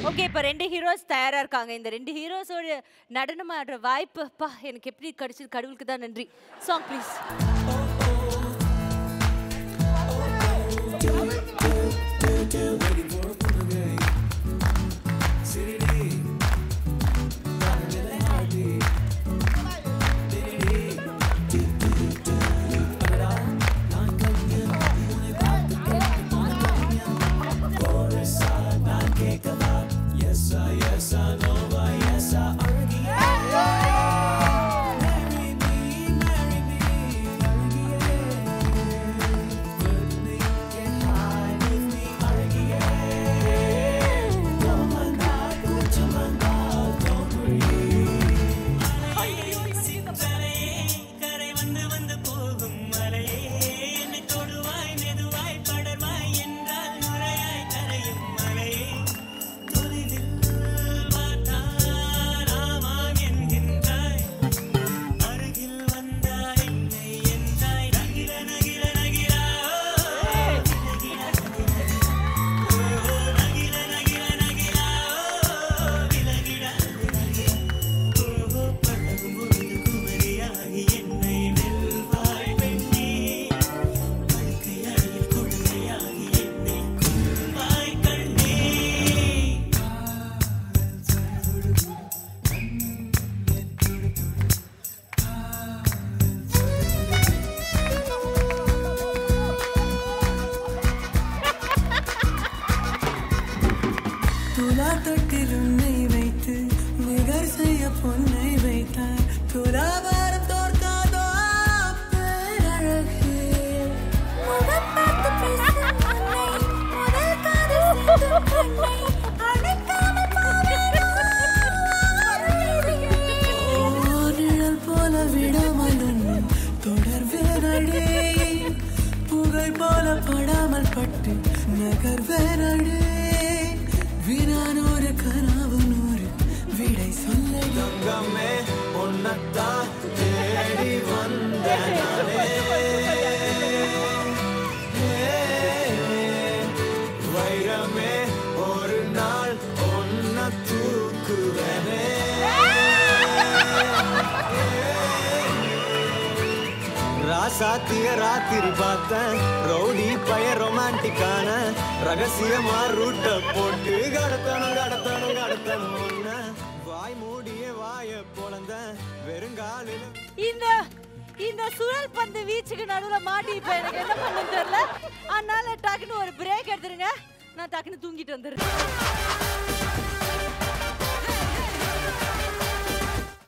Okay இப்போ ரெண்டு heroes தயாரா இருக்காங்க இந்த ரெண்டு ஹீரோஸோட நடனம் ஆடுற வாய்ப்பு அப்பா எனக்கு எப்படி கிடைச்சது கடவுளுக்கு தான் நன்றி சாங் ப்ளீஸ் கரை வந்து வந்து போகும் மலையே என்னை தொடுவாய் மெதுவாய் படர்வாய் என்றால் நுரையாய் கரையும் மலையே தொலைவில் பார்த்தால் ஆமாம் என்கின்றாய் அருகில் வந்தாய் என்னை என்றாய் நகிர நகிர நகிரா நகிர நகிர நகிரா விலகிடா ஓஹோ பழகும் பொழுது குமரியாகி என்னை வெல்வாய் பெண்ணே படுக்கையறையில் கொடுமையாகி என்னை கொள்வாய் கண்ணே துலா தொட்டில் உன்னை வைத்து நிகர் செய்ய பொன்னை வைத்தார் துலாபாரம் தோற்காதோ பேரழகே முகம் பார்த்து பேசும் உன்னை முதல் காதல் சிந்தும் கண்ணை அணைக்காமல் போவேனோ ஓர் நிழல் போல விடாமல் உன்னை தொடர்வேனடே புகை போல படாமல் பட்டு நகர்வேனடே வினானூறு கனவு நூறு விடை சொல்ல கங்கமே உன்னத்தான் தேடி வந்த வைரமே ஒரு நாள் ஒன்ன தூக்குவனே ராசாத்திய ராத்திரி பார்த்தேன் ரவுடி பய ரொமான்டிக்கான ரகசியமா ரூட்ட போட்டு கடத்தணும் கடத்தணும் கடத்தணும் உன்னை. வாய் மூடிய வாய பொழந்த வெறுங்காலில் இந்த இந்த சுழல் பந்து வீச்சுக்கு நடுவுல மாட்டி இப்ப எனக்கு என்ன பண்ணு தெரியல அதனால டக்குன்னு ஒரு பிரேக் எடுத்துருங்க நான் டக்குன்னு தூங்கிட்டு வந்துடுறேன்